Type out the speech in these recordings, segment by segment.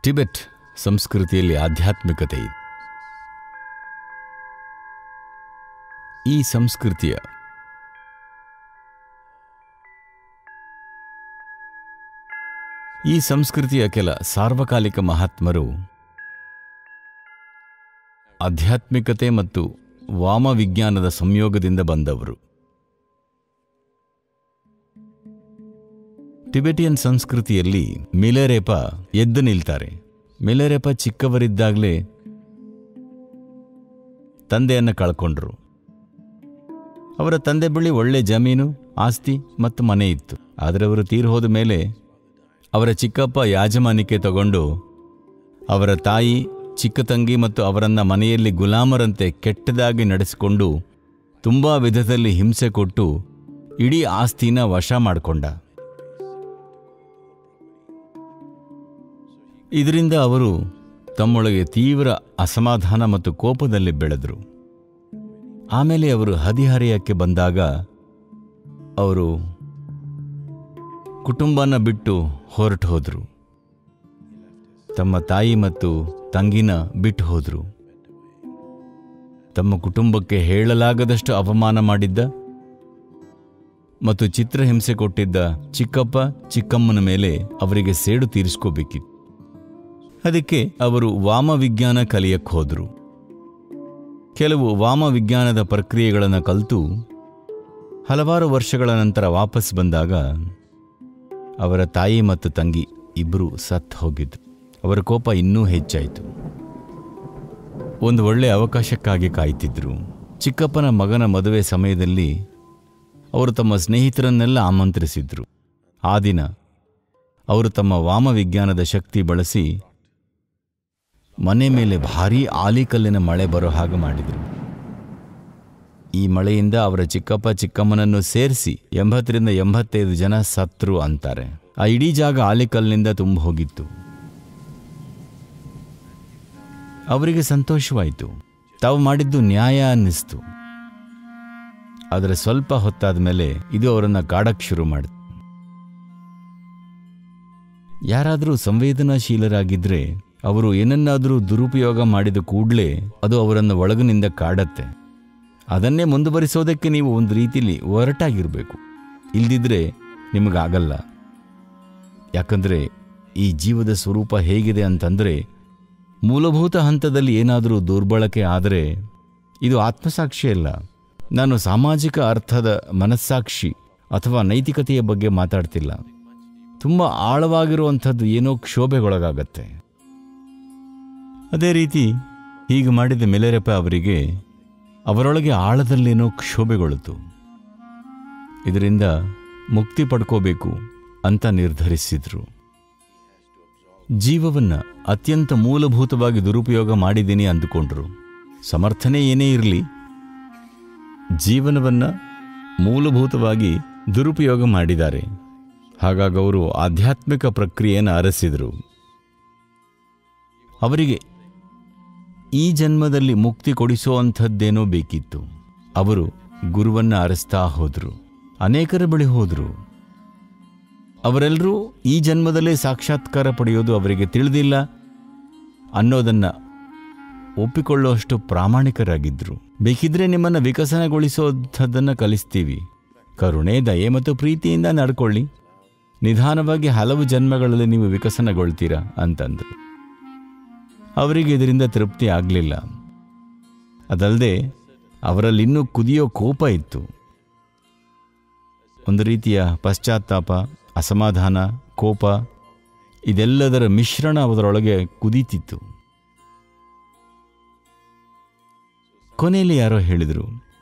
Tibet ಸಂಸ್ಕೃತಿಯಲ್ಲಿ ಆಧ್ಯಾತ್ಮಿಕತೆ ಇದೆ ಈ ಸಂಸ್ಕೃತಿಯ ಈ ಸಂಸ್ಕೃತಿಯ ಕೆಲ ಸಾರ್ವಕಾಲಿಕ ಮಹಾತ್ಮರು ಆಧ್ಯಾತ್ಮಿಕತೆ ಮತ್ತು ವಾಮವಿಜ್ಞಾನದ ಸಂಯೋಗದಿಂದ ಬಂದವರು ಟಿಬೆಟಿಯನ್ ಸಂಸ್ಕೃತಿಯಲ್ಲಿ ಮಿಲೆರೇಪ ಎದ್ದು ನಿಲ್ತಾರೆ ಮಿಲೆರೇಪ ಚಿಕ್ಕವರಿದ್ದಾಗಲೇ ತಂದೆಯನ್ನು ಕಳ್ಕೊಂಡ್ರು ಅವರ ತಂದೆ ಬಳಿ ಒಳ್ಳೆ ಜಮೀನು ಆಸ್ತಿ ಮತ್ತು ಮನೆ ಇತ್ತು ಆದರೆ ಅವರು ತೀರು ಹೋದ ಮೇಲೆ ಅವರ ಚಿಕ್ಕಪ್ಪ ಯಾಜಮಾನಿಕೆ ತಗೊಂಡು ಅವರ ತಾಯಿ ಚಿಕ್ಕ ತಂಗಿ ಮತ್ತು ಅವರನ್ನ ಮನೆಯಲ್ಲಿ ಗುಲಾಮರಂತೆ ಕೆಟ್ಟದಾಗಿ ನಡೆಸಿಕೊಂಡು ತುಂಬ ವಿಧದಲ್ಲಿ ಹಿಂಸೆ ಕೊಟ್ಟು ಇಡೀ ಆಸ್ತಿನ ವಶ ಮಾಡಿಕೊಂಡ ಇದರಿಂದ ಅವರು ತಮ್ಮೊಳಗೆ ತೀವ್ರ ಅಸಮಾಧಾನ ಮತ್ತು ಕೋಪದಲ್ಲಿ ಬೆಳೆದರು ಆಮೇಲೆ ಅವರು ಹದಿಹರೆಯಕ್ಕೆ ಬಂದಾಗ ಅವರು ಕುಟುಂಬನ ಬಿಟ್ಟು ಹೊರಟು ಹೋದರು ತಮ್ಮ ತಾಯಿ ಮತ್ತು ತಂಗಿನ ಬಿಟ್ಟು ಹೋದರು ತಮ್ಮ ಕುಟುಂಬಕ್ಕೆ ಹೇಳಲಾಗದಷ್ಟು ಅವಮಾನ ಮಾಡಿದ್ದ ಮತ್ತು ಚಿತ್ರಹಿಂಸೆ ಕೊಟ್ಟಿದ್ದ ಚಿಕ್ಕಪ್ಪ ಚಿಕ್ಕಮ್ಮನ ಮೇಲೆ ಅವರಿಗೆ ಸೇಡು ತೀರಿಸ್ಕೋಬೇಕಿತ್ತು ಅದಕ್ಕೆ ಅವರು ವಾಮವಿಜ್ಞಾನ ಕಲಿಯಕ್ಕೆ ಹೋದರು ಕೆಲವು ವಾಮವಿಜ್ಞಾನದ ಪ್ರಕ್ರಿಯೆಗಳನ್ನು ಕಲಿತು ಹಲವಾರು ವರ್ಷಗಳ ನಂತರ ವಾಪಸ್ ಬಂದಾಗ ಅವರ ತಾಯಿ ಮತ್ತು ತಂಗಿ ಇಬ್ಬರು ಸತ್ತು ಹೋಗಿದ್ರು ಅವರ ಕೋಪ ಇನ್ನೂ ಹೆಚ್ಚಾಯಿತು ಒಂದು ಒಳ್ಳೆಯ ಅವಕಾಶಕ್ಕಾಗಿ ಕಾಯ್ತಿದ್ರು ಚಿಕ್ಕಪ್ಪನ ಮಗನ ಮದುವೆ ಸಮಯದಲ್ಲಿ ಅವರು ತಮ್ಮ ಸ್ನೇಹಿತರನ್ನೆಲ್ಲ ಆಮಂತ್ರಿಸಿದ್ರು ಆ ದಿನ ಅವರು ತಮ್ಮ ವಾಮವಿಜ್ಞಾನದ ಶಕ್ತಿ ಬಳಸಿ ಮನೆ ಮೇಲೆ ಭಾರೀ ಆಲಿಕಲ್ಲಿನ ಮಳೆ ಬರೋ ಹಾಗೆ ಮಾಡಿದರು ಈ ಮಳೆಯಿಂದ ಅವರ ಚಿಕ್ಕಪ್ಪ ಚಿಕ್ಕಮ್ಮನನ್ನು ಸೇರಿಸಿ ಎಂಬತ್ತರಿಂದ ಎಂಬತ್ತೈದು ಜನ ಸತ್ರು ಅಂತಾರೆ ಆ ಇಡೀ ಜಾಗ ಆಲಿಕಲ್ಲಿನಿಂದ ತುಂಬ ಹೋಗಿತ್ತು ಅವರಿಗೆ ಸಂತೋಷವಾಯಿತು ತಾವು ಮಾಡಿದ್ದು ನ್ಯಾಯ ಅನ್ನಿಸ್ತು ಆದರೆ ಸ್ವಲ್ಪ ಹೊತ್ತಾದ ಮೇಲೆ ಇದು ಅವರನ್ನು ಕಾಡಕ್ಕೆ ಶುರು ಮಾಡಿತು ಯಾರಾದರೂ ಸಂವೇದನಾಶೀಲರಾಗಿದ್ದರೆ ಅವರು ಏನನ್ನಾದರೂ ದುರುಪಯೋಗ ಮಾಡಿದ ಕೂಡಲೇ ಅದು ಅವರನ್ನು ಒಳಗಿನಿಂದ ಕಾಡತ್ತೆ ಅದನ್ನೇ ಮುಂದುವರಿಸೋದಕ್ಕೆ ನೀವು ಒಂದು ರೀತಿಲಿ ಒರಟಾಗಿರಬೇಕು ಇಲ್ದಿದ್ರೆ ನಿಮಗಾಗಲ್ಲ ಯಾಕಂದರೆ ಈ ಜೀವದ ಸ್ವರೂಪ ಹೇಗಿದೆ ಅಂತಂದರೆ ಮೂಲಭೂತ ಹಂತದಲ್ಲಿ ಏನಾದರೂ ದುರ್ಬಳಕೆ ಆದರೆ ಇದು ಆತ್ಮಸಾಕ್ಷಿ ಅಲ್ಲ ನಾನು ಸಾಮಾಜಿಕ ಅರ್ಥದ ಮನಸ್ಸಾಕ್ಷಿ ಅಥವಾ ನೈತಿಕತೆಯ ಬಗ್ಗೆ ಮಾತಾಡ್ತಿಲ್ಲ ತುಂಬ ಆಳವಾಗಿರುವಂಥದ್ದು ಏನೋ ಕ್ಷೋಭೆಗೊಳಗಾಗತ್ತೆ ಅದೇ ರೀತಿ ಹೀಗೆ ಮಾಡಿದ ಮೆಲೆರೆಪ ಅವರಿಗೆ ಅವರೊಳಗೆ ಆಳದಲ್ಲೇನೋ ಕ್ಷೋಭೆಗೊಳಿತು ಇದರಿಂದ ಮುಕ್ತಿ ಪಡ್ಕೋಬೇಕು ಅಂತ ನಿರ್ಧರಿಸಿದ್ರು ಜೀವವನ್ನ ಅತ್ಯಂತ ಮೂಲಭೂತವಾಗಿ ದುರುಪಯೋಗ ಮಾಡಿದ್ದೀನಿ ಅಂದುಕೊಂಡ್ರು ಸಮರ್ಥನೆ ಏನೇ ಇರಲಿ ಜೀವನವನ್ನ ಮೂಲಭೂತವಾಗಿ ದುರುಪಯೋಗ ಮಾಡಿದ್ದಾರೆ ಹಾಗಾಗಿ ಅವರು ಆಧ್ಯಾತ್ಮಿಕ ಪ್ರಕ್ರಿಯೆಯನ್ನು ಅರಸಿದರು ಅವರಿಗೆ ಈ ಜನ್ಮದಲ್ಲಿ ಮುಕ್ತಿ ಕೊಡಿಸುವಂಥದ್ದೇನೋ ಬೇಕಿತ್ತು ಅವರು ಗುರುವನ್ನ ಅರಸ್ತಾ ಹೋದರು ಅನೇಕರ ಬಳಿ ಹೋದರು ಅವರೆಲ್ಲರೂ ಈ ಜನ್ಮದಲ್ಲೇ ಸಾಕ್ಷಾತ್ಕಾರ ಪಡೆಯೋದು ಅವರಿಗೆ ತಿಳಿದಿಲ್ಲ ಅನ್ನೋದನ್ನ ಒಪ್ಪಿಕೊಳ್ಳುವಷ್ಟು ಪ್ರಾಮಾಣಿಕರಾಗಿದ್ದರು ಬೇಕಿದ್ರೆ ನಿಮ್ಮನ್ನು ವಿಕಸನಗೊಳಿಸೋಂಥದ್ದನ್ನು ಕಲಿಸ್ತೀವಿ ಕರುಣೆ ದಯೆ ಮತ್ತು ಪ್ರೀತಿಯಿಂದ ನಡ್ಕೊಳ್ಳಿ ನಿಧಾನವಾಗಿ ಹಲವು ಜನ್ಮಗಳಲ್ಲಿ ನೀವು ವಿಕಸನಗೊಳ್ತೀರಾ ಅಂತಂದರು ಅವರಿಗೆ ಇದರಿಂದ ತೃಪ್ತಿ ಆಗಲಿಲ್ಲ ಅದಲ್ಲದೆ ಅವರಲ್ಲಿ ಇನ್ನೂ ಕುದಿಯೋ ಕೋಪ ಇತ್ತು ಒಂದು ರೀತಿಯ ಪಶ್ಚಾತ್ತಾಪ ಅಸಮಾಧಾನ ಕೋಪ ಇದೆಲ್ಲದರ ಮಿಶ್ರಣ ಅವರೊಳಗೆ ಕುದೀತಿತ್ತು ಕೊನೆಯಲ್ಲಿ ಯಾರೋ ಹೇಳಿದರು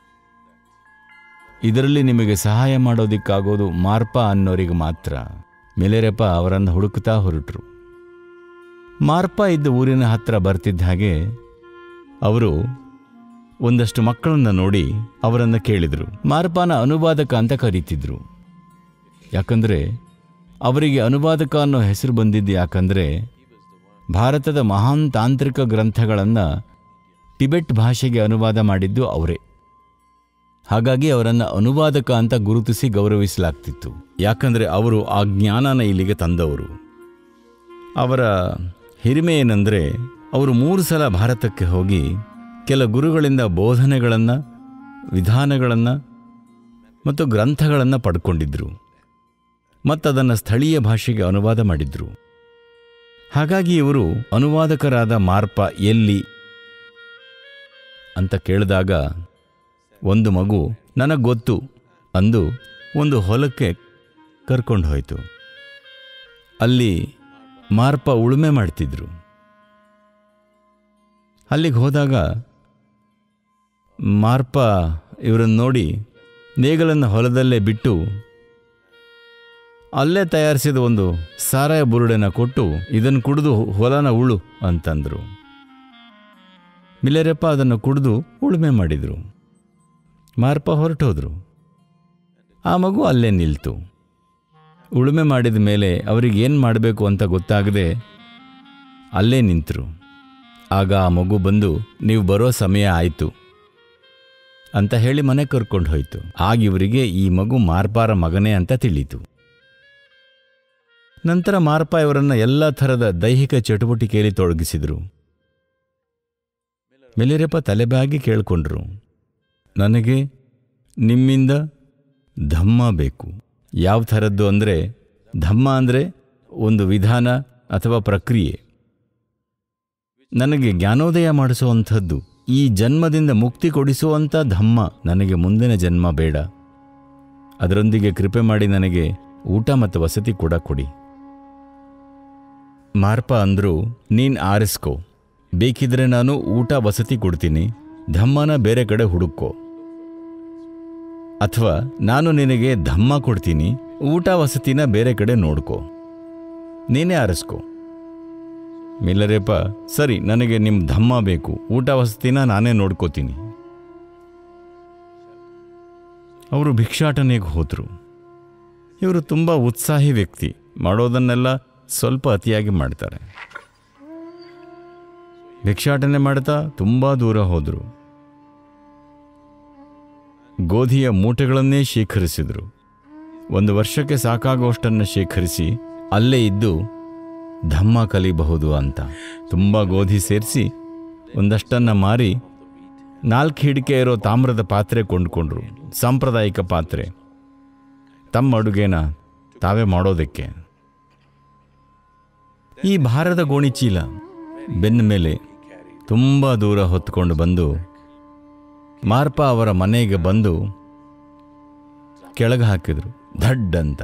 ಇದರಲ್ಲಿ ನಿಮಗೆ ಸಹಾಯ ಮಾಡೋದಿಕ್ಕಾಗೋದು ಮಾರ್ಪ ಅನ್ನೋರಿಗೆ ಮಾತ್ರ ಮೆಲೆರೆಪ ಅವರನ್ನು ಹುಡುಕ್ತಾ ಹೊರಟರು ಮಾರ್ಪ ಇದ್ದ ಊರಿನ ಹತ್ರ ಬರ್ತಿದ್ದ ಹಾಗೆ ಅವರು ಒಂದಷ್ಟು ಮಕ್ಕಳನ್ನ ನೋಡಿ ಅವರನ್ನು ಕೇಳಿದರು ಮಾರ್ಪಾನ ಅನುವಾದಕ ಅಂತ ಕರೀತಿದ್ರು ಯಾಕಂದರೆ ಅವರಿಗೆ ಅನುವಾದಕ ಅನ್ನೋ ಹೆಸರು ಬಂದಿದ್ದು ಯಾಕಂದರೆ ಭಾರತದ ಮಹಾನ್ ತಾಂತ್ರಿಕ ಗ್ರಂಥಗಳನ್ನು ಟಿಬೆಟ್ ಭಾಷೆಗೆ ಅನುವಾದ ಮಾಡಿದ್ದು ಅವರೇ ಹಾಗಾಗಿ ಅವರನ್ನು ಅನುವಾದಕ ಅಂತ ಗುರುತಿಸಿ ಗೌರವಿಸಲಾಗ್ತಿತ್ತು ಯಾಕಂದರೆ ಅವರು ಆ ಜ್ಞಾನನ ಇಲ್ಲಿಗೆ ತಂದವರು ಅವರ ಹಿರಿಮೆ ಏನಂದರೆ ಅವರು ಮೂರು ಸಲ ಭಾರತಕ್ಕೆ ಹೋಗಿ ಕೆಲ ಗುರುಗಳಿಂದ ಬೋಧನೆಗಳನ್ನು ವಿಧಾನಗಳನ್ನು ಮತ್ತು ಗ್ರಂಥಗಳನ್ನು ಪಡ್ಕೊಂಡಿದ್ರು ಮತ್ತದನ್ನು ಸ್ಥಳೀಯ ಭಾಷೆಗೆ ಅನುವಾದ ಮಾಡಿದ್ರು ಹಾಗಾಗಿ ಇವರು ಅನುವಾದಕರಾದ ಮಾರ್ಪ ಎಲ್ಲಿ ಅಂತ ಕೇಳಿದಾಗ ಒಂದು ಮಗು ನನಗೆ ಗೊತ್ತು ಅಂದು ಒಂದು ಹೊಲಕ್ಕೆ ಕರ್ಕೊಂಡು ಹೋಯಿತು ಅಲ್ಲಿ ಮಾರ್ಪ ಉಳುಮೆ ಮಾಡ್ತಿದ್ರು ಅಲ್ಲಿಗೆ ಹೋದಾಗ ಮಾರ್ಪ ಇವರನ್ನು ನೋಡಿ ನೇಗಲನ್ನು ಹೊಲದಲ್ಲೇ ಬಿಟ್ಟು ಅಲ್ಲೇ ತಯಾರಿಸಿದ ಒಂದು ಸಾರಾಯ ಬುರುಡೆನ ಕೊಟ್ಟು ಇದನ್ನು ಕುಡಿದು ಹೊಲನ ಉಳು ಅಂತಂದರು ಮಿಲೆರಪ್ಪ ಅದನ್ನು ಕುಡಿದು ಉಳುಮೆ ಮಾಡಿದರು ಮಾರ್ಪ ಹೊರಟೋದ್ರು ಆ ಮಗು ಅಲ್ಲೇ ನಿಲ್ತು ಉಳುಮೆ ಮಾಡಿದ ಮೇಲೆ ಅವ್ರಿಗೆ ಏನು ಮಾಡಬೇಕು ಅಂತ ಗೊತ್ತಾಗದೆ ಅಲ್ಲೇ ನಿಂತರು ಆಗ ಆ ಮಗು ಬಂದು ನೀವು ಬರೋ ಸಮಯ ಆಯಿತು ಅಂತ ಹೇಳಿ ಮನೆ ಕರ್ಕೊಂಡು ಹೋಯ್ತು ಆಗ ಇವರಿಗೆ ಈ ಮಗು ಮಾರ್ಪಾರ ಮಗನೇ ಅಂತ ತಿಳಿತು ನಂತರ ಮಾರ್ಪ ಇವರನ್ನು ಎಲ್ಲ ಥರದ ದೈಹಿಕ ಚಟುವಟಿಕೆಯಲ್ಲಿ ತೊಡಗಿಸಿದರು ಮೆಲಿರಪ್ಪ ತಲೆಬಾಗಿ ಕೇಳಿಕೊಂಡ್ರು ನನಗೆ ನಿಮ್ಮಿಂದ ಧಮ್ಮ ಬೇಕು ಯಾವ ಥರದ್ದು ಅಂದರೆ ಧಮ್ಮ ಅಂದರೆ ಒಂದು ವಿಧಾನ ಅಥವಾ ಪ್ರಕ್ರಿಯೆ ನನಗೆ ಜ್ಞಾನೋದಯ ಮಾಡಿಸುವಂಥದ್ದು ಈ ಜನ್ಮದಿಂದ ಮುಕ್ತಿ ಕೊಡಿಸುವಂಥ ಧಮ್ಮ ನನಗೆ ಮುಂದಿನ ಜನ್ಮ ಬೇಡ ಅದರೊಂದಿಗೆ ಕೃಪೆ ಮಾಡಿ ನನಗೆ ಊಟ ಮತ್ತು ವಸತಿ ಕೂಡ ಕೊಡಿ ಮಾರ್ಪ ಅಂದ್ರು ನೀನ್ ಆರಿಸ್ಕೋ ಬೇಕಿದ್ರೆ ನಾನು ಊಟ ವಸತಿ ಕೊಡ್ತೀನಿ ಧಮ್ಮನ ಬೇರೆ ಕಡೆ ಹುಡುಕೋ ಅಥವಾ ನಾನು ನಿನಗೆ ಧಮ್ಮ ಕೊಡ್ತೀನಿ ಊಟ ವಸತಿನ ಬೇರೆ ಕಡೆ ನೋಡ್ಕೋ ನೀನೇ ಆರಿಸ್ಕೋ ಮಿಲ್ಲರೇಪ ಸರಿ ನನಗೆ ನಿಮ್ಮ ಧಮ್ಮ ಬೇಕು ಊಟ ವಸತಿನ ನಾನೇ ನೋಡ್ಕೋತೀನಿ ಅವರು ಭಿಕ್ಷಾಟನೆಗೆ ಹೋದರು ಇವರು ತುಂಬ ಉತ್ಸಾಹಿ ವ್ಯಕ್ತಿ ಮಾಡೋದನ್ನೆಲ್ಲ ಸ್ವಲ್ಪ ಅತಿಯಾಗಿ ಮಾಡ್ತಾರೆ ಭಿಕ್ಷಾಟನೆ ಮಾಡ್ತಾ ತುಂಬ ದೂರ ಹೋದರು ಗೋಧಿಯ ಮೂಟೆಗಳನ್ನೇ ಶೇಖರಿಸಿದರು ಒಂದು ವರ್ಷಕ್ಕೆ ಸಾಕಾಗುವಷ್ಟನ್ನು ಶೇಖರಿಸಿ ಅಲ್ಲೇ ಇದ್ದು ಧಮ್ಮ ಕಲಿಬಹುದು ಅಂತ ತುಂಬ ಗೋಧಿ ಸೇರಿಸಿ ಒಂದಷ್ಟನ್ನು ಮಾರಿ ನಾಲ್ಕು ಹಿಡಿಕೆ ಇರೋ ತಾಮ್ರದ ಪಾತ್ರೆ ಕೊಂಡ್ಕೊಂಡ್ರು ಸಾಂಪ್ರದಾಯಿಕ ಪಾತ್ರೆ ತಮ್ಮ ಅಡುಗೆನ ತಾವೇ ಮಾಡೋದಕ್ಕೆ ಈ ಭಾರದ ಗೋಣಿ ಚೀಲ ಬೆನ್ನ ಮೇಲೆ ತುಂಬ ದೂರ ಹೊತ್ಕೊಂಡು ಬಂದು ಮಾರ್ಪ ಅವರ ಮನೆಗೆ ಬಂದು ಕೆಳಗೆ ಹಾಕಿದ್ರು ಧಡ್ ಅಂತ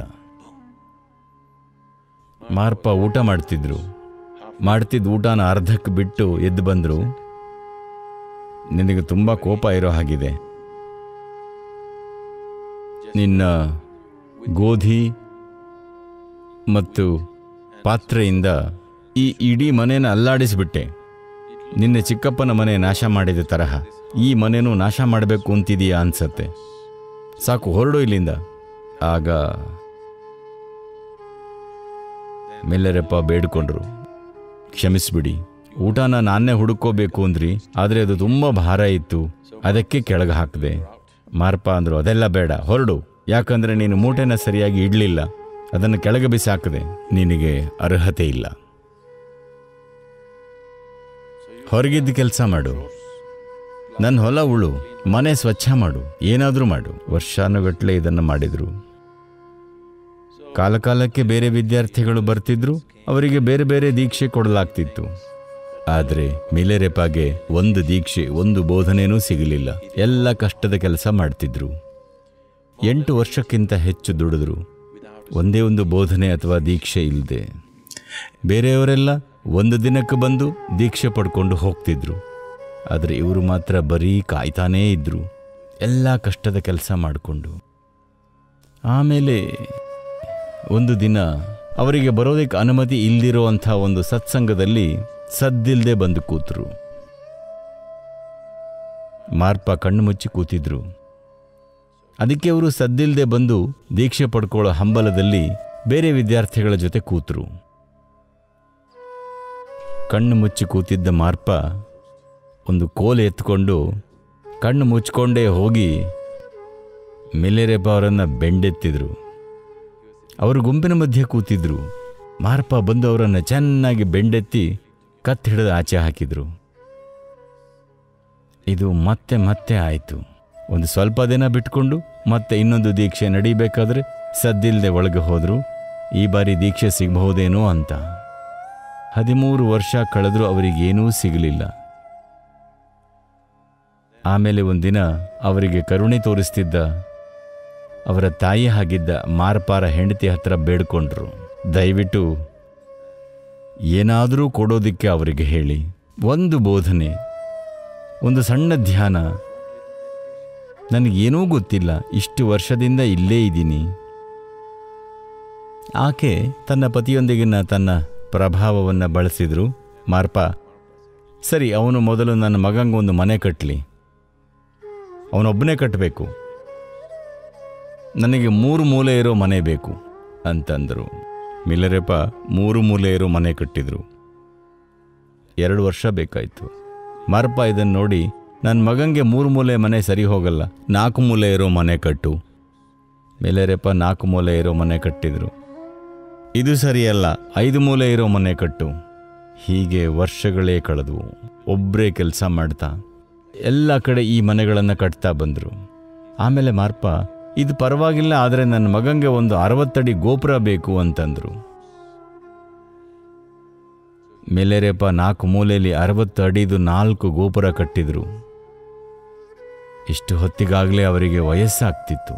ಮಾರ್ಪ ಊಟ ಮಾಡ್ತಿದ್ರು ಮಾಡ್ತಿದ್ದ ಊಟನ ಅರ್ಧಕ್ಕೆ ಬಿಟ್ಟು ಎದ್ದು ಬಂದರು ನಿನಗೆ ತುಂಬ ಕೋಪ ಇರೋ ಹಾಗಿದೆ ನಿನ್ನ ಗೋಧಿ ಮತ್ತು ಪಾತ್ರೆಯಿಂದ ಈ ಇಡೀ ಮನೆನ ಅಲ್ಲಾಡಿಸಿಬಿಟ್ಟೆ ನಿನ್ನೆ ಚಿಕ್ಕಪ್ಪನ ಮನೆ ನಾಶ ಮಾಡಿದ ತರಹ ಈ ಮನೆನೂ ನಾಶ ಮಾಡಬೇಕು ಅಂತಿದೀಯಾ ಅನ್ಸತ್ತೆ ಸಾಕು ಹೊರಡು ಇಲ್ಲಿಂದ ಆಗ ಮೆಲ್ಲರಪ್ಪ ಬೇಡ್ಕೊಂಡ್ರು ಕ್ಷಮಿಸ್ಬಿಡಿ ಊಟನ ನಾನೇ ಹುಡುಕೋಬೇಕು ಅಂದ್ರಿ ಆದರೆ ಅದು ತುಂಬ ಭಾರ ಇತ್ತು ಅದಕ್ಕೆ ಕೆಳಗೆ ಹಾಕಿದೆ ಮಾರ್ಪ ಅಂದರು ಅದೆಲ್ಲ ಬೇಡ ಹೊರಡು ಯಾಕಂದರೆ ನೀನು ಮೂಟೆನ ಸರಿಯಾಗಿ ಇಡಲಿಲ್ಲ ಅದನ್ನು ಕೆಳಗೆ ಬಿಸಾಕದೆ ನಿನಗೆ ಅರ್ಹತೆ ಇಲ್ಲ ಹೊರಗಿದ್ದ ಕೆಲಸ ಮಾಡು ನನ್ನ ಹೊಲ ಉಳು ಮನೆ ಸ್ವಚ್ಛ ಮಾಡು ಏನಾದರೂ ಮಾಡು ವರ್ಷಾನುಗಟ್ಟಲೆ ಇದನ್ನು ಮಾಡಿದರು ಕಾಲಕಾಲಕ್ಕೆ ಬೇರೆ ವಿದ್ಯಾರ್ಥಿಗಳು ಬರ್ತಿದ್ರು ಅವರಿಗೆ ಬೇರೆ ಬೇರೆ ದೀಕ್ಷೆ ಕೊಡಲಾಗ್ತಿತ್ತು ಆದರೆ ಮಿಲೆರೆಪಾಗೆ ಒಂದು ದೀಕ್ಷೆ ಒಂದು ಬೋಧನೆನೂ ಸಿಗಲಿಲ್ಲ ಎಲ್ಲ ಕಷ್ಟದ ಕೆಲಸ ಮಾಡ್ತಿದ್ರು ಎಂಟು ವರ್ಷಕ್ಕಿಂತ ಹೆಚ್ಚು ದುಡಿದ್ರು ಒಂದೇ ಒಂದು ಬೋಧನೆ ಅಥವಾ ದೀಕ್ಷೆ ಇಲ್ಲದೆ ಬೇರೆಯವರೆಲ್ಲ ಒಂದು ದಿನಕ್ಕೆ ಬಂದು ದೀಕ್ಷೆ ಪಡ್ಕೊಂಡು ಹೋಗ್ತಿದ್ರು ಆದರೆ ಇವರು ಮಾತ್ರ ಬರೀ ಕಾಯ್ತಾನೇ ಇದ್ರು ಎಲ್ಲ ಕಷ್ಟದ ಕೆಲಸ ಮಾಡಿಕೊಂಡು ಆಮೇಲೆ ಒಂದು ದಿನ ಅವರಿಗೆ ಬರೋದಕ್ಕೆ ಅನುಮತಿ ಇಲ್ದಿರೋಂಥ ಒಂದು ಸತ್ಸಂಗದಲ್ಲಿ ಸದ್ದಿಲ್ದೆ ಬಂದು ಕೂತರು ಮಾರ್ಪ ಕಣ್ಣು ಮುಚ್ಚಿ ಕೂತಿದ್ರು ಅದಕ್ಕೆ ಅವರು ಸದ್ದಿಲ್ದೆ ಬಂದು ದೀಕ್ಷೆ ಪಡ್ಕೊಳ್ಳೋ ಹಂಬಲದಲ್ಲಿ ಬೇರೆ ವಿದ್ಯಾರ್ಥಿಗಳ ಜೊತೆ ಕೂತರು ಕಣ್ಣು ಮುಚ್ಚಿ ಕೂತಿದ್ದ ಮಾರ್ಪ ಒಂದು ಕೋಲು ಎತ್ಕೊಂಡು ಕಣ್ಣು ಮುಚ್ಕೊಂಡೇ ಹೋಗಿ ಮಿಲೆರೆಪ್ಪ ಅವರನ್ನು ಬೆಂಡೆತ್ತಿದ್ರು ಅವರು ಗುಂಪಿನ ಮಧ್ಯೆ ಕೂತಿದ್ರು ಮಾರ್ಪ ಬಂದು ಅವರನ್ನು ಚೆನ್ನಾಗಿ ಬೆಂಡೆತ್ತಿ ಕತ್ ಹಿಡಿದು ಆಚೆ ಹಾಕಿದ್ರು ಇದು ಮತ್ತೆ ಮತ್ತೆ ಆಯಿತು ಒಂದು ಸ್ವಲ್ಪ ದಿನ ಬಿಟ್ಕೊಂಡು ಮತ್ತೆ ಇನ್ನೊಂದು ದೀಕ್ಷೆ ನಡೀಬೇಕಾದ್ರೆ ಸದ್ದಿಲ್ಲದೆ ಒಳಗೆ ಹೋದರು ಈ ಬಾರಿ ದೀಕ್ಷೆ ಸಿಗಬಹುದೇನೋ ಅಂತ ಹದಿಮೂರು ವರ್ಷ ಕಳೆದರೂ ಅವರಿಗೇನೂ ಸಿಗಲಿಲ್ಲ ಆಮೇಲೆ ಒಂದಿನ ಅವರಿಗೆ ಕರುಣೆ ತೋರಿಸ್ತಿದ್ದ ಅವರ ತಾಯಿ ಆಗಿದ್ದ ಮಾರ್ಪಾರ ಹೆಂಡತಿ ಹತ್ರ ಬೇಡ್ಕೊಂಡ್ರು ದಯವಿಟ್ಟು ಏನಾದರೂ ಕೊಡೋದಿಕ್ಕೆ ಅವರಿಗೆ ಹೇಳಿ ಒಂದು ಬೋಧನೆ ಒಂದು ಸಣ್ಣ ಧ್ಯಾನ ನನಗೇನೂ ಗೊತ್ತಿಲ್ಲ ಇಷ್ಟು ವರ್ಷದಿಂದ ಇಲ್ಲೇ ಇದ್ದೀನಿ ಆಕೆ ತನ್ನ ಪತಿಯೊಂದಿಗಿನ ತನ್ನ ಪ್ರಭಾವವನ್ನು ಬಳಸಿದ್ರು ಮಾರ್ಪ ಸರಿ ಅವನು ಮೊದಲು ನನ್ನ ಮಗಂಗೊಂದು ಮನೆ ಕಟ್ಟಲಿ ಅವನೊಬ್ಬನೇ ಕಟ್ಟಬೇಕು ನನಗೆ ಮೂರು ಮೂಲೆ ಇರೋ ಮನೆ ಬೇಕು ಅಂತಂದರು ಮಿಲ್ಲರೆಪ್ಪ ಮೂರು ಮೂಲೆ ಇರೋ ಮನೆ ಕಟ್ಟಿದ್ರು ಎರಡು ವರ್ಷ ಬೇಕಾಯಿತು ಮಾರಪ್ಪ ಇದನ್ನು ನೋಡಿ ನನ್ನ ಮಗಂಗೆ ಮೂರು ಮೂಲೆ ಮನೆ ಸರಿ ಹೋಗಲ್ಲ ನಾಲ್ಕು ಮೂಲೆ ಇರೋ ಮನೆ ಕಟ್ಟು ಮಿಲ್ಲರೆಪ್ಪ ನಾಲ್ಕು ಮೂಲೆ ಇರೋ ಮನೆ ಕಟ್ಟಿದ್ರು ಇದು ಸರಿಯಲ್ಲ ಐದು ಮೂಲೆ ಇರೋ ಮನೆ ಕಟ್ಟು ಹೀಗೆ ವರ್ಷಗಳೇ ಕಳೆದವು ಒಬ್ಬರೇ ಕೆಲಸ ಮಾಡ್ತಾ ಎಲ್ಲ ಕಡೆ ಈ ಮನೆಗಳನ್ನು ಕಟ್ತಾ ಬಂದರು ಆಮೇಲೆ ಮಾರ್ಪ ಇದು ಪರವಾಗಿಲ್ಲ ಆದರೆ ನನ್ನ ಮಗಂಗೆ ಒಂದು ಅರವತ್ತಡಿ ಗೋಪುರ ಬೇಕು ಅಂತಂದರು ಮೇಲೆರೆಪ ನಾಲ್ಕು ಮೂಲೆಯಲ್ಲಿ ಅರವತ್ತು ಅಡಿದು ನಾಲ್ಕು ಗೋಪುರ ಕಟ್ಟಿದ್ರು ಇಷ್ಟು ಹೊತ್ತಿಗಾಗಲೇ ಅವರಿಗೆ ವಯಸ್ಸಾಗ್ತಿತ್ತು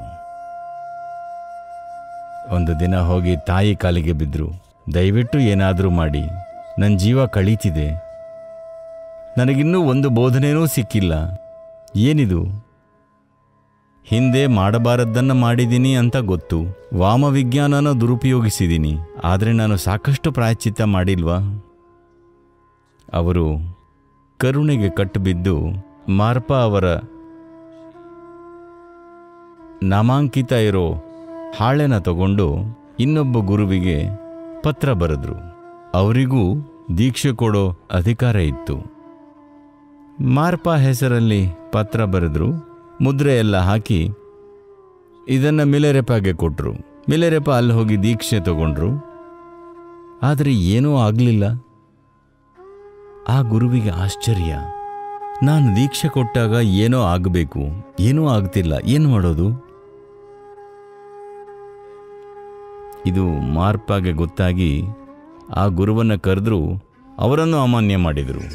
ಒಂದು ದಿನ ಹೋಗಿ ತಾಯಿ ಕಾಲಿಗೆ ಬಿದ್ದರು ದಯವಿಟ್ಟು ಏನಾದರೂ ಮಾಡಿ ನನ್ನ ಜೀವ ಕಳೀತಿದೆ ನನಗಿನ್ನೂ ಒಂದು ಬೋಧನೆಯೂ ಸಿಕ್ಕಿಲ್ಲ ಏನಿದು ಹಿಂದೆ ಮಾಡಬಾರದ್ದನ್ನು ಮಾಡಿದ್ದೀನಿ ಅಂತ ಗೊತ್ತು ವಾಮವಿಜ್ಞಾನನ ದುರುಪಯೋಗಿಸಿದ್ದೀನಿ ಆದರೆ ನಾನು ಸಾಕಷ್ಟು ಪ್ರಾಯಶ್ಚಿತ್ತ ಮಾಡಿಲ್ವಾ ಅವರು ಕರುಣೆಗೆ ಕಟ್ಟುಬಿದ್ದು ಮಾರ್ಪ ಅವರ ನಾಮಾಂಕಿತ ಇರೋ ಹಾಳೆನ ತಗೊಂಡು ಇನ್ನೊಬ್ಬ ಗುರುವಿಗೆ ಪತ್ರ ಬರೆದ್ರು ಅವರಿಗೂ ದೀಕ್ಷೆ ಕೊಡೋ ಅಧಿಕಾರ ಇತ್ತು ಮಾರ್ಪ ಹೆಸರಲ್ಲಿ ಪತ್ರ ಬರೆದ್ರು ಮುದ್ರೆ ಎಲ್ಲ ಹಾಕಿ ಇದನ್ನು ಮಿಲೆರೆಪಾಗೆ ಕೊಟ್ಟರು ಮಿಲೆರೆಪ ಅಲ್ಲಿ ಹೋಗಿ ದೀಕ್ಷೆ ತಗೊಂಡ್ರು ಆದರೆ ಏನೂ ಆಗಲಿಲ್ಲ ಆ ಗುರುವಿಗೆ ಆಶ್ಚರ್ಯ ನಾನು ದೀಕ್ಷೆ ಕೊಟ್ಟಾಗ ಏನೋ ಆಗಬೇಕು ಏನೂ ಆಗ್ತಿಲ್ಲ ಏನು ಮಾಡೋದು ಇದು ಮಾರ್ಪಾಗೆ ಗೊತ್ತಾಗಿ ಆ ಗುರುವನ್ನು ಕರೆದ್ರು ಅವರನ್ನು ಅಮಾನ್ಯ ಮಾಡಿದರು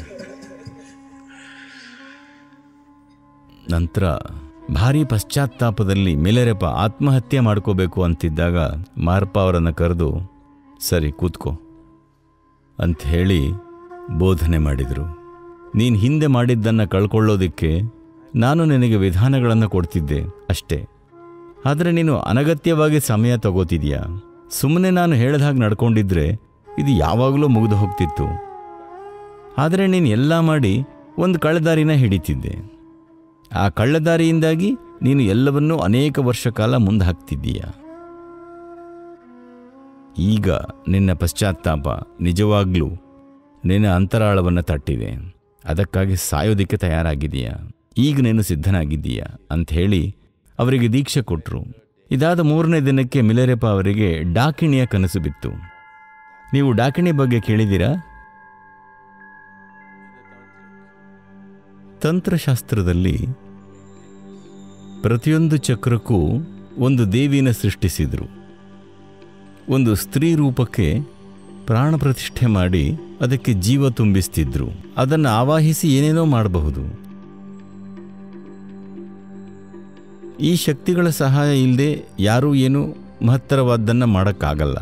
ನಂತರ ಭಾರಿ ಪಶ್ಚಾತ್ತಾಪದಲ್ಲಿ ಮಿಲೆರೆಪ ಆತ್ಮಹತ್ಯೆ ಮಾಡ್ಕೋಬೇಕು ಅಂತಿದ್ದಾಗ ಮಾರ್ಪ ಅವರನ್ನು ಕರೆದು ಸರಿ ಕೂತ್ಕೋ ಅಂತ ಹೇಳಿ ಬೋಧನೆ ಮಾಡಿದರು ನೀನು ಹಿಂದೆ ಮಾಡಿದ್ದನ್ನು ಕಳ್ಕೊಳ್ಳೋದಕ್ಕೆ ನಾನು ನಿನಗೆ ವಿಧಾನಗಳನ್ನು ಕೊಡ್ತಿದ್ದೆ ಅಷ್ಟೇ ಆದರೆ ನೀನು ಅನಗತ್ಯವಾಗಿ ಸಮಯ ತಗೋತಿದ್ಯಾ ಸುಮ್ಮನೆ ನಾನು ಹೇಳಿದ ಹಾಗೆ ನಡ್ಕೊಂಡಿದ್ರೆ ಇದು ಯಾವಾಗಲೂ ಮುಗಿದು ಹೋಗ್ತಿತ್ತು ಆದರೆ ನೀನು ಎಲ್ಲ ಮಾಡಿ ಒಂದು ಕಳ್ಳದಾರಿನ ಹಿಡಿತಿದ್ದೆ ಆ ಕಳ್ಳದಾರಿಯಿಂದಾಗಿ ನೀನು ಎಲ್ಲವನ್ನೂ ಅನೇಕ ವರ್ಷ ಕಾಲ ಮುಂದೆ ಹಾಕ್ತಿದ್ದೀಯ ಈಗ ನಿನ್ನ ಪಶ್ಚಾತ್ತಾಪ ನಿಜವಾಗ್ಲೂ ನಿನ್ನ ಅಂತರಾಳವನ್ನು ತಟ್ಟಿದೆ ಅದಕ್ಕಾಗಿ ಸಾಯೋದಕ್ಕೆ ತಯಾರಾಗಿದೆಯಾ ಈಗ ನೀನು ಸಿದ್ಧನಾಗಿದ್ದೀಯಾ ಅಂತ ಹೇಳಿ ಅವರಿಗೆ ದೀಕ್ಷೆ ಕೊಟ್ಟರು ಇದಾದ ಮೂರನೇ ದಿನಕ್ಕೆ ಮಿಲೆರೆಪ ಅವರಿಗೆ ಡಾಕಿಣಿಯ ಕನಸು ಬಿತ್ತು ನೀವು ಡಾಕಿಣಿ ಬಗ್ಗೆ ಕೇಳಿದ್ದೀರಾ ತಂತ್ರಶಾಸ್ತ್ರದಲ್ಲಿ ಪ್ರತಿಯೊಂದು ಚಕ್ರಕ್ಕೂ ಒಂದು ದೇವಿನ ಸೃಷ್ಟಿಸಿದರು ಒಂದು ಸ್ತ್ರೀ ರೂಪಕ್ಕೆ ಪ್ರಾಣ ಪ್ರತಿಷ್ಠೆ ಮಾಡಿ ಅದಕ್ಕೆ ಜೀವ ತುಂಬಿಸ್ತಿದ್ರು ಅದನ್ನು ಆವಾಹಿಸಿ ಏನೇನೋ ಮಾಡಬಹುದು ಈ ಶಕ್ತಿಗಳ ಸಹಾಯ ಇಲ್ಲದೆ ಯಾರೂ ಏನೂ ಮಹತ್ತರವಾದ್ದನ್ನು ಮಾಡೋಕ್ಕಾಗಲ್ಲ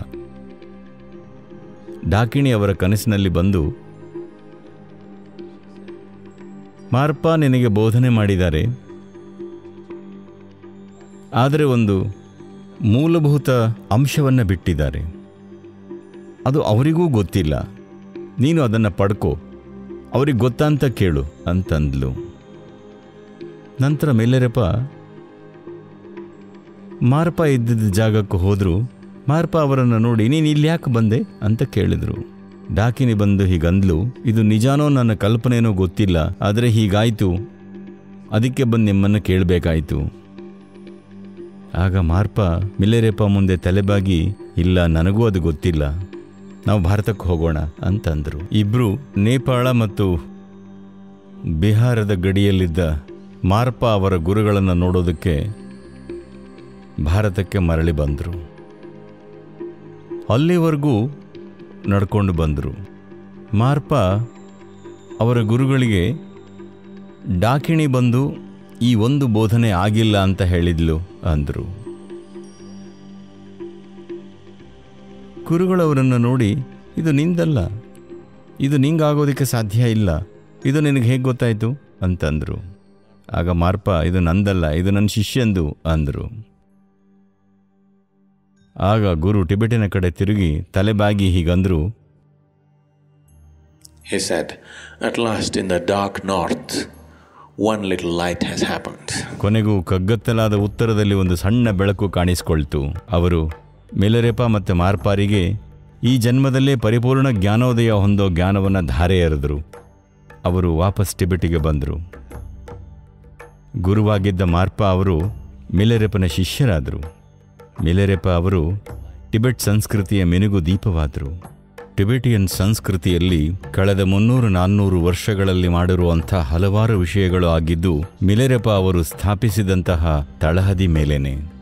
ಡಾಕಿಣಿ ಅವರ ಕನಸಿನಲ್ಲಿ ಬಂದು ಮಾರ್ಪ ನಿನಗೆ ಬೋಧನೆ ಮಾಡಿದ್ದಾರೆ ಆದರೆ ಒಂದು ಮೂಲಭೂತ ಅಂಶವನ್ನು ಬಿಟ್ಟಿದ್ದಾರೆ ಅದು ಅವರಿಗೂ ಗೊತ್ತಿಲ್ಲ ನೀನು ಅದನ್ನು ಪಡ್ಕೋ ಅವ್ರಿಗೆ ಗೊತ್ತಾ ಅಂತ ಕೇಳು ಅಂತಂದ್ಲು ನಂತರ ಮೇಲೆರಪ್ಪ ಮಾರ್ಪ ಇದ್ದಿದ್ದ ಜಾಗಕ್ಕೆ ಹೋದರು ಮಾರ್ಪ ಅವರನ್ನು ನೋಡಿ ನೀನು ಇಲ್ಲಿ ಯಾಕೆ ಬಂದೆ ಅಂತ ಕೇಳಿದರು ಡಾಕಿನಿ ಬಂದು ಹೀಗಂದ್ಲು ಇದು ನಿಜಾನೋ ನನ್ನ ಕಲ್ಪನೆನೋ ಗೊತ್ತಿಲ್ಲ ಆದರೆ ಹೀಗಾಯಿತು ಅದಕ್ಕೆ ಬಂದು ನಿಮ್ಮನ್ನು ಕೇಳಬೇಕಾಯಿತು ಆಗ ಮಾರ್ಪ ಮಿಲ್ಲೆರೆಪ್ಪ ಮುಂದೆ ತಲೆಬಾಗಿ ಇಲ್ಲ ನನಗೂ ಅದು ಗೊತ್ತಿಲ್ಲ ನಾವು ಭಾರತಕ್ಕೆ ಹೋಗೋಣ ಅಂತಂದರು ಇಬ್ರು ನೇಪಾಳ ಮತ್ತು ಬಿಹಾರದ ಗಡಿಯಲ್ಲಿದ್ದ ಮಾರ್ಪ ಅವರ ಗುರುಗಳನ್ನು ನೋಡೋದಕ್ಕೆ ಭಾರತಕ್ಕೆ ಮರಳಿ ಬಂದರು ಅಲ್ಲಿವರೆಗೂ ನಡ್ಕೊಂಡು ಬಂದರು ಮಾರ್ಪ ಅವರ ಗುರುಗಳಿಗೆ ಡಾಕಿಣಿ ಬಂದು ಈ ಒಂದು ಬೋಧನೆ ಆಗಿಲ್ಲ ಅಂತ ಹೇಳಿದ್ಲು ಅಂದರು ಗುರುಗಳವರನ್ನು ನೋಡಿ ಇದು ನಿಂದಲ್ಲ ಇದು ನಿಂಗಾಗೋದಕ್ಕೆ ಸಾಧ್ಯ ಇಲ್ಲ ಇದು ನಿನಗೆ ಹೇಗೆ ಗೊತ್ತಾಯಿತು ಅಂತಂದರು ಆಗ ಮಾರ್ಪ ಇದು ನಂದಲ್ಲ ಇದು ನನ್ನ ಶಿಷ್ಯಂದು ಅಂದರು ಆಗ ಗುರು ಟಿಬೆಟಿನ ಕಡೆ ತಿರುಗಿ ತಲೆಬಾಗಿ ಹೀಗಂದ್ರು He said, At last, in the dark north, one little light has happened. ಕೊನೆಗೂ ಕಗ್ಗತ್ತಲಾದ ಉತ್ತರದಲ್ಲಿ ಒಂದು ಸಣ್ಣ ಬೆಳಕು ಕಾಣಿಸಿಕೊಳ್ತು ಅವರು ಮಿಲರೆಪ ಮತ್ತು ಮಾರ್ಪಾರಿಗೆ ಈ ಜನ್ಮದಲ್ಲೇ ಪರಿಪೂರ್ಣ ಜ್ಞಾನೋದಯ ಹೊಂದೋ ಜ್ಞಾನವನ್ನು ಧಾರೆ ಎರೆದರು ಅವರು ವಾಪಸ್ ಟಿಬೆಟಿಗೆ ಬಂದರು ಗುರುವಾಗಿದ್ದ ಮಾರ್ಪ ಅವರು ಮಿಲರೆಪನ ಶಿಷ್ಯರಾದರು ಮಿಲರೆಪ ಅವರು ಟಿಬೆಟ್ ಸಂಸ್ಕೃತಿಯ ಮಿನುಗು ದೀಪವಾದರು ಟಿಬೆಟಿಯನ್ ಸಂಸ್ಕೃತಿಯಲ್ಲಿ ಕಳೆದ ಮುನ್ನೂರು ನಾನ್ನೂರು ವರ್ಷಗಳಲ್ಲಿ ಮಾಡಿರುವಂಥ ಹಲವಾರು ವಿಷಯಗಳು ಆಗಿದ್ದು ಮಿಲೆರೆಪ ಅವರು ಸ್ಥಾಪಿಸಿದಂತಹ ತಳಹದಿ ಮೇಲೇನೆ